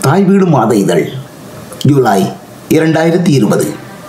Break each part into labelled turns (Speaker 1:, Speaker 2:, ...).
Speaker 1: தாய் வீடு மாத இதழ் ஜூலை இரண்டாயிரத்தி இருபது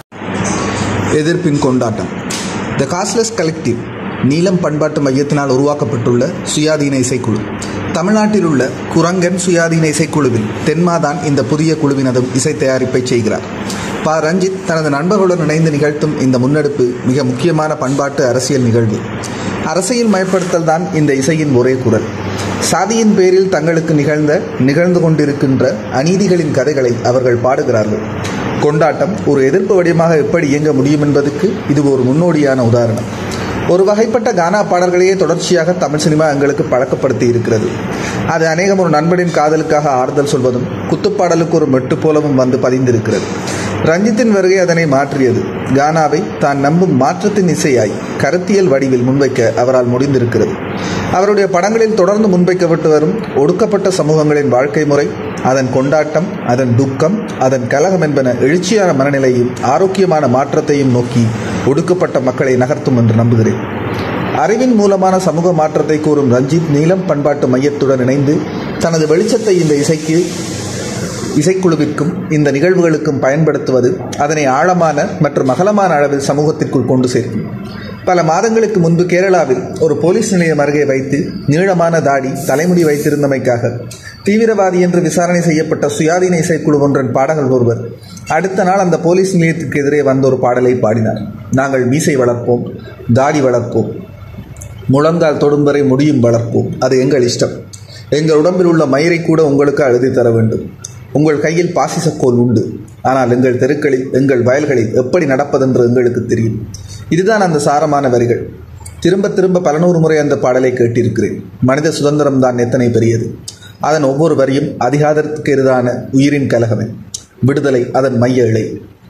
Speaker 2: எதிர்ப்பின் கொண்டாட்டம் த காஸ்ட்லெஸ் கலெக்டிவ் நீலம் பண்பாட்டு மையத்தினால் உருவாக்கப்பட்டுள்ள சுயாதீன இசைக்குழு தமிழ்நாட்டில் உள்ள குரங்கன் சுயாதீன இசைக்குழுவில் தென்மாதான் இந்த புதிய குழுவினதும் இசை தயாரிப்பை செய்கிறார் ப ரஞ்சித் தனது நண்பர்களுடன் இணைந்து நிகழ்த்தும் இந்த முன்னெடுப்பு மிக முக்கியமான பண்பாட்டு அரசியல் நிகழ்வு அரசியல் மயப்படுத்தல் தான் இந்த இசையின் ஒரே குரல் சாதியின் பேரில் தங்களுக்கு நிகழ்ந்த நிகழ்ந்து கொண்டிருக்கின்ற அநீதிகளின் கதைகளை அவர்கள் பாடுகிறார்கள் கொண்டாட்டம் ஒரு எதிர்ப்பு வடிவமாக எப்படி இயங்க முடியும் என்பதற்கு இது ஒரு முன்னோடியான உதாரணம் ஒரு வகைப்பட்ட கானா பாடல்களையே தொடர்ச்சியாக தமிழ் சினிமா எங்களுக்கு பழக்கப்படுத்தி இருக்கிறது அது அநேகம் ஒரு நண்பனின் காதலுக்காக ஆறுதல் சொல்வதும் குத்துப்பாடலுக்கு ஒரு மெட்டு போலவும் வந்து பதிந்திருக்கிறது ரஞ்சித்தின் வருகை அதனை மாற்றியது கானாவை தான் நம்பும் மாற்றத்தின் இசையாய் கருத்தியல் வடிவில் முன்வைக்க அவரால் முடிந்திருக்கிறது அவருடைய படங்களில் தொடர்ந்து முன்வைக்கப்பட்டு வரும் ஒடுக்கப்பட்ட சமூகங்களின் வாழ்க்கை முறை அதன் கொண்டாட்டம் அதன் துக்கம் அதன் கலகம் என்பன எழுச்சியான மனநிலையும் ஆரோக்கியமான மாற்றத்தையும் நோக்கி ஒடுக்கப்பட்ட மக்களை நகர்த்தும் என்று நம்புகிறேன் அறிவின் மூலமான சமூக மாற்றத்தை கூறும் ரஞ்சித் நீலம் பண்பாட்டு மையத்துடன் இணைந்து தனது வெளிச்சத்தை இந்த இசைக்கு இசைக்குழுவிற்கும் இந்த நிகழ்வுகளுக்கும் பயன்படுத்துவது அதனை ஆழமான மற்றும் அகலமான அளவில் சமூகத்திற்குள் கொண்டு சேர்க்கும் பல மாதங்களுக்கு முன்பு கேரளாவில் ஒரு போலீஸ் நிலையம் அருகே வைத்து நீளமான தாடி தலைமுடி வைத்திருந்தமைக்காக தீவிரவாதி என்று விசாரணை செய்யப்பட்ட சுயாதீன இசைக்குழு ஒன்றன் பாடகர் ஒருவர் அடுத்த நாள் அந்த போலீஸ் நிலையத்திற்கு எதிரே வந்த ஒரு பாடலை பாடினார் நாங்கள் மீசை வளர்ப்போம் தாடி வளர்ப்போம் முழங்கால் தொடும் வரை முடியும் வளர்ப்போம் அது எங்கள் இஷ்டம் எங்கள் உடம்பில் உள்ள மயிரை கூட உங்களுக்கு அழுதி தர வேண்டும் உங்கள் கையில் பாசிசக்கோல் உண்டு ஆனால் எங்கள் தெருக்களில் எங்கள் வயல்களில் எப்படி நடப்பதென்று எங்களுக்கு தெரியும் இதுதான் அந்த சாரமான வரிகள் திரும்ப திரும்ப பல நூறு முறை அந்த பாடலை கேட்டிருக்கிறேன் மனித சுதந்திரம் தான் எத்தனை பெரியது அதன் ஒவ்வொரு வரியும் அதிகாரத்துக்கு எதிரான உயிரின் கலகமே விடுதலை அதன் மைய இழை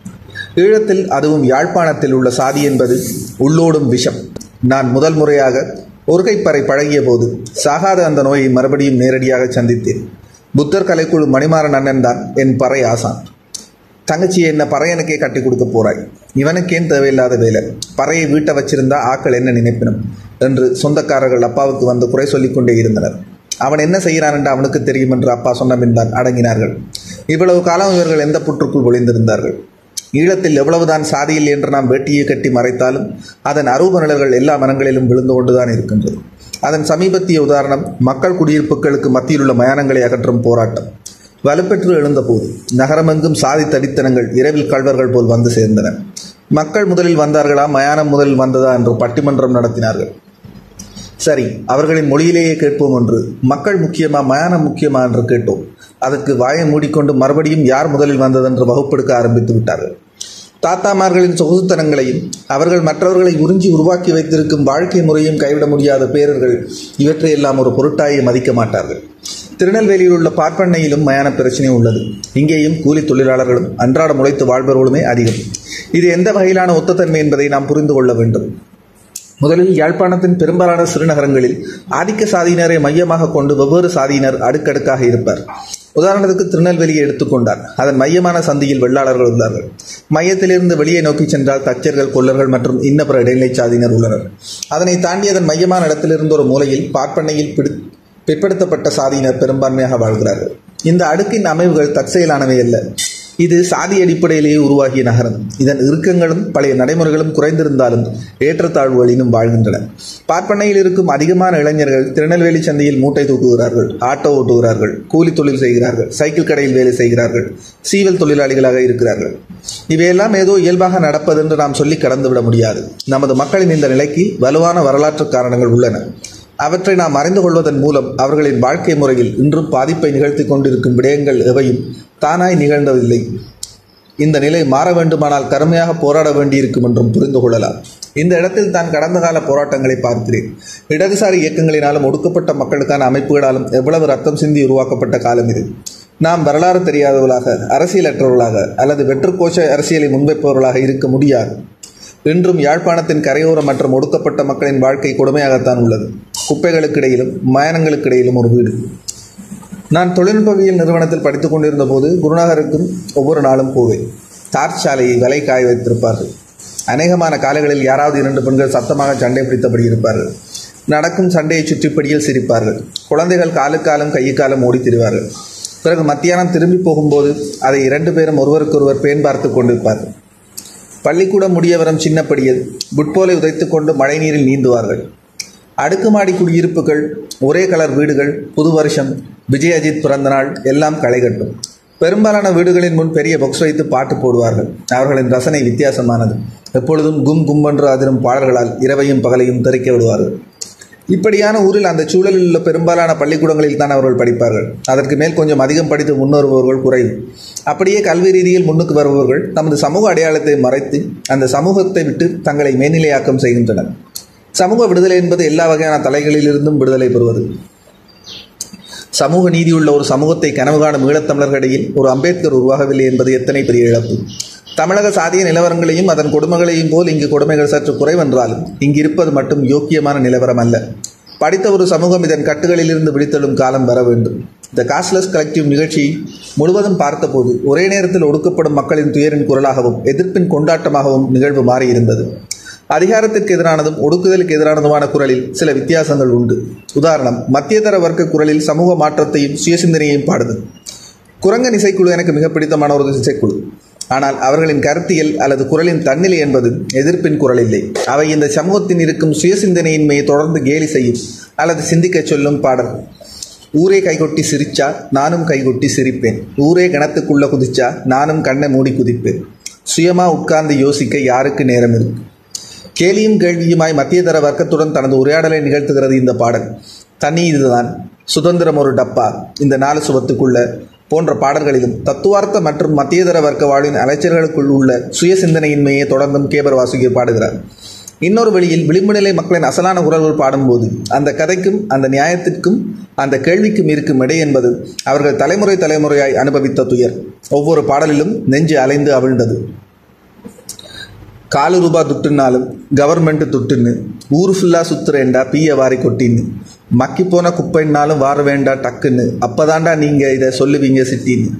Speaker 2: ஈழத்தில் அதுவும் யாழ்ப்பாணத்தில் உள்ள சாதி என்பது உள்ளோடும் விஷம் நான் முதல் முறையாக ஒருகைப்பறை பழகிய போது சாகாத அந்த நோயை மறுபடியும் நேரடியாக சந்தித்தேன் புத்தர் கலைக்குழு மணிமாறன் அண்ணன் தான் என் பறை ஆசான் தங்கச்சி என்ன பறையனுக்கே கட்டி கொடுக்க போறாய் இவனுக்கேன் தேவையில்லாத வேலை பறையை வீட்டை வச்சிருந்தா ஆக்கள் என்ன நினைப்பினும் என்று சொந்தக்காரர்கள் அப்பாவுக்கு வந்து குறை சொல்லிக் கொண்டே இருந்தனர் அவன் என்ன செய்கிறான் என்று அவனுக்கு தெரியும் என்று அப்பா சொன்ன பின் தான் அடங்கினார்கள் இவ்வளவு காலம் இவர்கள் எந்த புற்றுக்குள் ஒளிந்திருந்தார்கள் ஈழத்தில் எவ்வளவுதான் சாதியில் என்று நாம் வேட்டியை கட்டி மறைத்தாலும் அதன் அரூப நிழல்கள் எல்லா மனங்களிலும் விழுந்து கொண்டுதான் இருக்கின்றது அதன் சமீபத்திய உதாரணம் மக்கள் குடியிருப்புகளுக்கு மத்தியில் உள்ள மயானங்களை அகற்றும் போராட்டம் வலுப்பெற்று எழுந்தபோது நகரமெங்கும் சாதி தடித்தனங்கள் இரவில் கழ்வர்கள் போல் வந்து சேர்ந்தன மக்கள் முதலில் வந்தார்களா மயானம் முதலில் வந்ததா என்று பட்டிமன்றம் நடத்தினார்கள் சரி அவர்களின் மொழியிலேயே கேட்போம் என்று மக்கள் முக்கியமா மயானம் முக்கியமா என்று கேட்டோம் அதற்கு வாயை மூடிக்கொண்டு மறுபடியும் யார் முதலில் வந்ததென்று வகுப்பெடுக்க ஆரம்பித்து விட்டார்கள் தாத்தாமார்களின் சொகுசுத்தனங்களையும் அவர்கள் மற்றவர்களை உறிஞ்சி உருவாக்கி வைத்திருக்கும் வாழ்க்கை முறையும் கைவிட முடியாத பேரர்கள் இவற்றையெல்லாம் ஒரு பொருட்டாயை மதிக்க மாட்டார்கள் திருநெல்வேலியில் உள்ள பார்ப்பண்ணையிலும் மயான பிரச்சனை உள்ளது இங்கேயும் கூலி தொழிலாளர்களும் அன்றாட முளைத்து வாழ்பவர்களுமே அதிகம் இது எந்த வகையிலான ஒத்தத்தன்மை என்பதை நாம் புரிந்து கொள்ள வேண்டும் முதலில் யாழ்ப்பாணத்தின் பெரும்பாலான சிறுநகரங்களில் ஆதிக்க சாதியினரை மையமாக கொண்டு வெவ்வேறு சாதியினர் அடுக்கடுக்காக இருப்பார் உதாரணத்துக்கு திருநெல்வேலியை எடுத்துக்கொண்டார் அதன் மையமான சந்தியில் வெள்ளாளர்கள் உள்ளார்கள் மையத்திலிருந்து வெளியே நோக்கி சென்றால் தச்சர்கள் கொல்லர்கள் மற்றும் இன்னபிற இடைநிலை சாதியினர் உள்ளனர் அதனை தாண்டி அதன் மையமான இடத்திலிருந்து ஒரு மூலையில் பார்ப்பண்ணையில் பிடி பிற்படுத்தப்பட்ட சாதியினர் பெரும்பான்மையாக வாழ்கிறார்கள் இந்த அடுக்கின் அமைவுகள் தற்செயலானவை அல்ல இது சாதி அடிப்படையிலேயே உருவாகிய நகரம் இதன் இறுக்கங்களும் பழைய நடைமுறைகளும் குறைந்திருந்தாலும் ஏற்றத்தாழ்வுகளிலும் வாழ்கின்றன பார்ப்பனையில் இருக்கும் அதிகமான இளைஞர்கள் திருநெல்வேலி சந்தையில் மூட்டை தூக்குகிறார்கள் ஆட்டோ ஓட்டுகிறார்கள் கூலி தொழில் செய்கிறார்கள் சைக்கிள் கடையில் வேலை செய்கிறார்கள் சீவல் தொழிலாளிகளாக இருக்கிறார்கள் இவையெல்லாம் ஏதோ இயல்பாக நடப்பதென்று நாம் சொல்லி கடந்துவிட முடியாது நமது மக்களின் இந்த நிலைக்கு வலுவான வரலாற்று காரணங்கள் உள்ளன அவற்றை நாம் அறிந்து கொள்வதன் மூலம் அவர்களின் வாழ்க்கை முறையில் இன்றும் பாதிப்பை நிகழ்த்தி கொண்டிருக்கும் விடயங்கள் எவையும் தானாய் நிகழ்ந்ததில்லை இந்த நிலை மாற வேண்டுமானால் கருமையாக போராட வேண்டியிருக்கும் என்றும் புரிந்து கொள்ளலாம் இந்த இடத்தில் தான் கடந்த கால போராட்டங்களை பார்க்கிறேன் இடதுசாரி இயக்கங்களினாலும் ஒடுக்கப்பட்ட மக்களுக்கான அமைப்புகளாலும் எவ்வளவு ரத்தம் சிந்தி உருவாக்கப்பட்ட காலம் இது நாம் வரலாறு தெரியாதவர்களாக அரசியலற்றவர்களாக அல்லது வெற்றுக்கோஷ அரசியலை முன்வைப்பவர்களாக இருக்க முடியாது இன்றும் யாழ்ப்பாணத்தின் கரையோரம் மற்றும் ஒடுக்கப்பட்ட மக்களின் வாழ்க்கை கொடுமையாகத்தான் உள்ளது குப்பைகளுக்கிடையிலும் மயானங்களுக்கிடையிலும் ஒரு வீடு நான் தொழில்நுட்பவியல் நிறுவனத்தில் படித்துக் கொண்டிருந்த போது குருநகருக்கும் ஒவ்வொரு நாளும் போவேன் தார் சாலையை விலை காய வைத்திருப்பார்கள் அநேகமான காலைகளில் யாராவது இரண்டு பெண்கள் சத்தமாக சண்டை பிடித்தபடி இருப்பார்கள் நடக்கும் சண்டையை சுற்றிப்படியில் சிரிப்பார்கள் குழந்தைகள் காலுக்காலும் கையுக்காலும் ஓடித் திரிவார்கள் பிறகு மத்தியானம் திரும்பி போகும்போது அதை இரண்டு பேரும் ஒருவருக்கொருவர் பேன் பார்த்து கொண்டிருப்பார்கள் பள்ளிக்கூடம் முடிய வரும் சின்னப்படியில் புட்போலை உதைத்துக் கொண்டு மழைநீரில் நீந்துவார்கள் அடுக்குமாடி குடியிருப்புகள் ஒரே கலர் வீடுகள் புது வருஷம் விஜய் அஜித் பிறந்த நாள் எல்லாம் களைகட்டும் பெரும்பாலான வீடுகளின் முன் பெரிய பாக்ஸ் வைத்து பாட்டு போடுவார்கள் அவர்களின் ரசனை வித்தியாசமானது எப்பொழுதும் கும் கும்பென்று அதிரும் பாடல்களால் இரவையும் பகலையும் தெறிக்க விடுவார்கள் இப்படியான ஊரில் அந்த சூழலில் உள்ள பெரும்பாலான பள்ளிக்கூடங்களில் தான் அவர்கள் படிப்பார்கள் அதற்கு மேல் கொஞ்சம் அதிகம் படித்து முன்னேறுபவர்கள் குறைவு அப்படியே கல்வி ரீதியில் முன்னுக்கு வருபவர்கள் தமது சமூக அடையாளத்தை மறைத்து அந்த சமூகத்தை விட்டு தங்களை மேல்நிலையாக்கம் செய்கின்றனர் சமூக விடுதலை என்பது எல்லா வகையான தலைகளிலிருந்தும் விடுதலை பெறுவது சமூக நீதியுள்ள ஒரு சமூகத்தை கனவு காணும் ஈழத்தமிழர்களிடையில் ஒரு அம்பேத்கர் உருவாகவில்லை என்பது எத்தனை பெரிய இழப்பு தமிழக சாதிய நிலவரங்களையும் அதன் கொடுமைகளையும் போல் இங்கு கொடுமைகள் சற்று குறைவென்றாலும் இங்கு இருப்பது மட்டும் யோக்கியமான நிலவரம் அல்ல படித்த ஒரு சமூகம் இதன் கட்டுகளிலிருந்து விழித்தெழும் காலம் வர வேண்டும் த காஸ்ட்லெஸ் கலெக்டிவ் நிகழ்ச்சியை முழுவதும் பார்த்தபோது ஒரே நேரத்தில் ஒடுக்கப்படும் மக்களின் துயரின் குரலாகவும் எதிர்ப்பின் கொண்டாட்டமாகவும் நிகழ்வு மாறியிருந்தது அதிகாரத்திற்கு எதிரானதும் ஒடுக்குதலுக்கு எதிரானதுமான குரலில் சில வித்தியாசங்கள் உண்டு உதாரணம் மத்தியதர வர்க்க குரலில் சமூக மாற்றத்தையும் சுயசிந்தனையையும் பாடுது குரங்கன் இசைக்குழு எனக்கு மிக பிடித்தமான ஒரு இசைக்குழு ஆனால் அவர்களின் கருத்தியல் அல்லது குரலின் தன்னிலை என்பது எதிர்ப்பின் குரல் இல்லை அவை இந்த சமூகத்தின் இருக்கும் சுயசிந்தனையின்மையை தொடர்ந்து கேலி செய்யும் அல்லது சிந்திக்கச் சொல்லும் பாடல் ஊரே கைகொட்டி சிரிச்சா நானும் கைகொட்டி சிரிப்பேன் ஊரே கிணத்துக்குள்ள குதிச்சா நானும் கண்ணை மூடி குதிப்பேன் சுயமா உட்கார்ந்து யோசிக்க யாருக்கு நேரம் இருக்கு கேலியும் கேள்வியுமாய் மத்தியதர வர்க்கத்துடன் தனது உரையாடலை நிகழ்த்துகிறது இந்த பாடல் தனி இதுதான் சுதந்திரம் ஒரு டப்பா இந்த நாலு சுவத்துக்குள்ள போன்ற பாடல்களிலும் தத்துவார்த்த மற்றும் மத்தியதர வர்க்க வாழ்வின் அலைச்சல்களுக்குள் உள்ள சுய சிந்தனையின்மையை தொடர்ந்தும் கேபர் வாசுகி பாடுகிறார் இன்னொரு வழியில் விளிம்பு நிலை மக்களின் அசலான குரல்கள் பாடும்போது அந்த கதைக்கும் அந்த நியாயத்திற்கும் அந்த கேள்விக்கும் இருக்கும் இடை என்பது அவர்கள் தலைமுறை தலைமுறையாய் அனுபவித்த துயர் ஒவ்வொரு பாடலிலும் நெஞ்சு அலைந்து அவிழ்ந்தது காலு ரூபா துட்டுனாலும் கவர்மெண்ட் துட்டுன்னு ஊரு ஃபுல்லா சுத்துறேன்டா பீய வாரி கொட்டின்னு மக்கி போன குப்பைன்னாலும் வார வேண்டா டக்குன்னு அப்பதாண்டா நீங்க இதை சொல்லுவீங்க சிட்டின்னு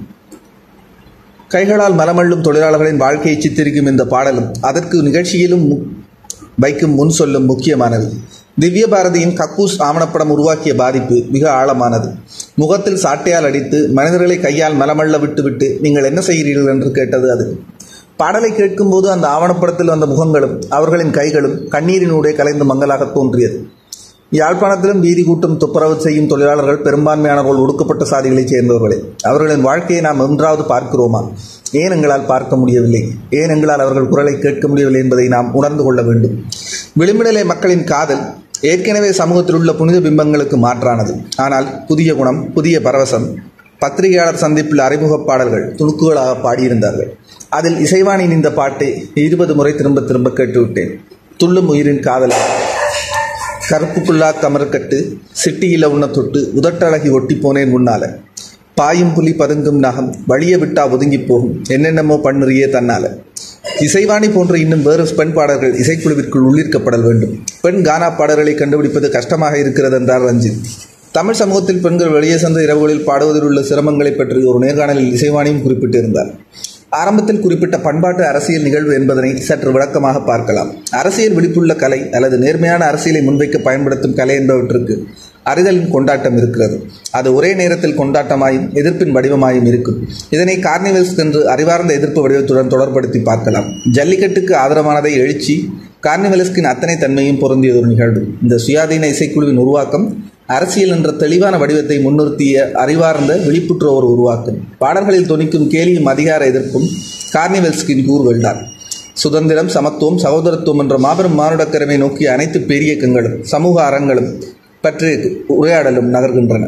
Speaker 2: கைகளால் மலமள்ளும் தொழிலாளர்களின் வாழ்க்கையை சித்தரிக்கும் இந்த பாடலும் அதற்கு நிகழ்ச்சியிலும் மு- வைக்கும் முன் சொல்லும் முக்கியமானது திவ்ய பாரதியின் கக்கூஸ் ஆவணப்படம் உருவாக்கிய பாதிப்பு மிக ஆழமானது முகத்தில் சாட்டையால் அடித்து மனிதர்களை கையால் மலமள்ள விட்டுவிட்டு நீங்கள் என்ன செய்கிறீர்கள் என்று கேட்டது அது பாடலை கேட்கும்போது அந்த ஆவணப்படத்தில் வந்த முகங்களும் அவர்களின் கைகளும் கண்ணீரினூடே கலைந்து மங்கலாக தோன்றியது யாழ்ப்பாணத்திலும் வீதி கூட்டும் துப்புரவு செய்யும் தொழிலாளர்கள் பெரும்பான்மையானவர்கள் ஒடுக்கப்பட்ட சாதிகளைச் சேர்ந்தவர்களே அவர்களின் வாழ்க்கையை நாம் என்றாவது பார்க்கிறோமா ஏன் எங்களால் பார்க்க முடியவில்லை ஏன் எங்களால் அவர்கள் குரலை கேட்க முடியவில்லை என்பதை நாம் உணர்ந்து கொள்ள வேண்டும் விளிம்புநிலை மக்களின் காதல் ஏற்கனவே சமூகத்தில் உள்ள புனித பிம்பங்களுக்கு மாற்றானது ஆனால் புதிய குணம் புதிய பரவசம் பத்திரிகையாளர் சந்திப்பில் அறிமுகப் பாடல்கள் துணுக்குகளாக பாடியிருந்தார்கள் அதில் இசைவாணியின் இந்த பாட்டை இருபது முறை திரும்ப திரும்ப கேட்டுவிட்டேன் துள்ளும் உயிரின் காதல் கருப்புக்குள்ளா கமர்கட்டு சிட்டியில உன்ன தொட்டு உதட்டழகி ஒட்டி போனேன் முன்னால பாயும் புலி பதுங்கும் நகம் வழிய விட்டா ஒதுங்கி போகும் என்னென்னமோ பண்ணுறியே தன்னால இசைவாணி போன்ற இன்னும் வேறு பெண் பாடல்கள் இசைக்குழுவிற்குள் உள்ளிருக்கப்படல் வேண்டும் பெண் கானா பாடல்களை கண்டுபிடிப்பது கஷ்டமாக இருக்கிறது என்றார் ரஞ்சித் தமிழ் சமூகத்தில் பெண்கள் வெளியே சென்ற இரவுகளில் பாடுவதில் உள்ள சிரமங்களை பற்றி ஒரு நேர்காணலில் இசைவாணியும் குறிப்பிட்டிருந்தார் ஆரம்பத்தில் குறிப்பிட்ட பண்பாட்டு அரசியல் நிகழ்வு என்பதனை சற்று விளக்கமாக பார்க்கலாம் அரசியல் விழிப்புள்ள கலை அல்லது நேர்மையான அரசியலை முன்வைக்க பயன்படுத்தும் கலை என்பவற்றுக்கு அறிதலின் கொண்டாட்டம் இருக்கிறது அது ஒரே நேரத்தில் கொண்டாட்டமாயும் எதிர்ப்பின் வடிவமாயும் இருக்கும் இதனை கார்னிவல்ஸ் என்று அறிவார்ந்த எதிர்ப்பு வடிவத்துடன் தொடர்படுத்தி பார்க்கலாம் ஜல்லிக்கட்டுக்கு ஆதரவானதை எழுச்சி கார்னிவலஸ்கின் அத்தனை தன்மையும் பொருந்தியது ஒரு நிகழ்வு இந்த சுயாதீன இசைக்குழுவின் உருவாக்கம் அரசியல் என்ற தெளிவான வடிவத்தை முன்னிறுத்திய அறிவார்ந்த விழிப்புற்ற ஒரு உருவாக்கம் பாடல்களில் தொனிக்கும் கேலியும் அதிகார எதிர்ப்பும் கார்னிவல்ஸ்கின் கூறுகள்தான் சுதந்திரம் சமத்துவம் சகோதரத்துவம் என்ற மாபெரும் மானுடக்கரமை நோக்கிய அனைத்து பெரியக்கங்களும் சமூக அறங்களும் பற்றி உரையாடலும் நகர்கின்றன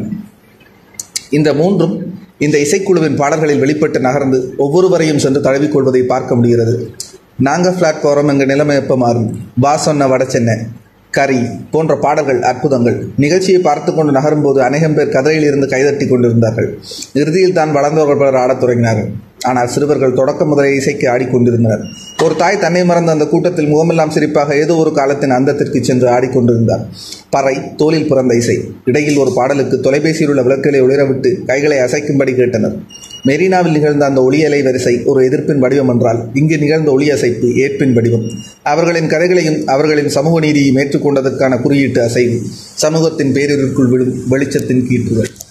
Speaker 2: இந்த மூன்றும் இந்த இசைக்குழுவின் பாடல்களில் வெளிப்பட்டு நகர்ந்து ஒவ்வொருவரையும் சென்று தழுவிக்கொள்வதை பார்க்க முடிகிறது நாங்க பிளாட்ஃபாரம் எங்கள் நிலைமை எப்போ மாறும் வா சொன்ன வட சென்னை கரி போன்ற பாடல்கள் அற்புதங்கள் நிகழ்ச்சியை பார்த்து கொண்டு நகரும்போது அநேகம் பேர் கதையில் இருந்து கைதட்டி கொண்டிருந்தார்கள் இறுதியில் தான் வளர்ந்தவர்கள் பலர் ஆடத் தொடங்கினார்கள் ஆனால் சிறுவர்கள் தொடக்க முதலே இசைக்கு ஆடிக்கொண்டிருந்தனர் ஒரு தாய் தன்னை மறந்த அந்த கூட்டத்தில் முகமெல்லாம் சிரிப்பாக ஏதோ ஒரு காலத்தின் அந்தத்திற்கு சென்று ஆடிக்கொண்டிருந்தார் பறை தோளில் பிறந்த இசை இடையில் ஒரு பாடலுக்கு தொலைபேசியில் உள்ள விளக்குகளை ஒளிரவிட்டு கைகளை அசைக்கும்படி கேட்டனர் மெரினாவில் நிகழ்ந்த அந்த ஒளி அலை வரிசை ஒரு எதிர்ப்பின் வடிவம் என்றால் இங்கு நிகழ்ந்த ஒளி அசைப்பு ஏற்பின் வடிவம் அவர்களின் கதைகளையும் அவர்களின் சமூக நீதியையும் ஏற்றுக்கொண்டதற்கான குறியீட்டு அசைவு சமூகத்தின் பேரிற்குள் விழும் வெளிச்சத்தின் கீற்றுகள்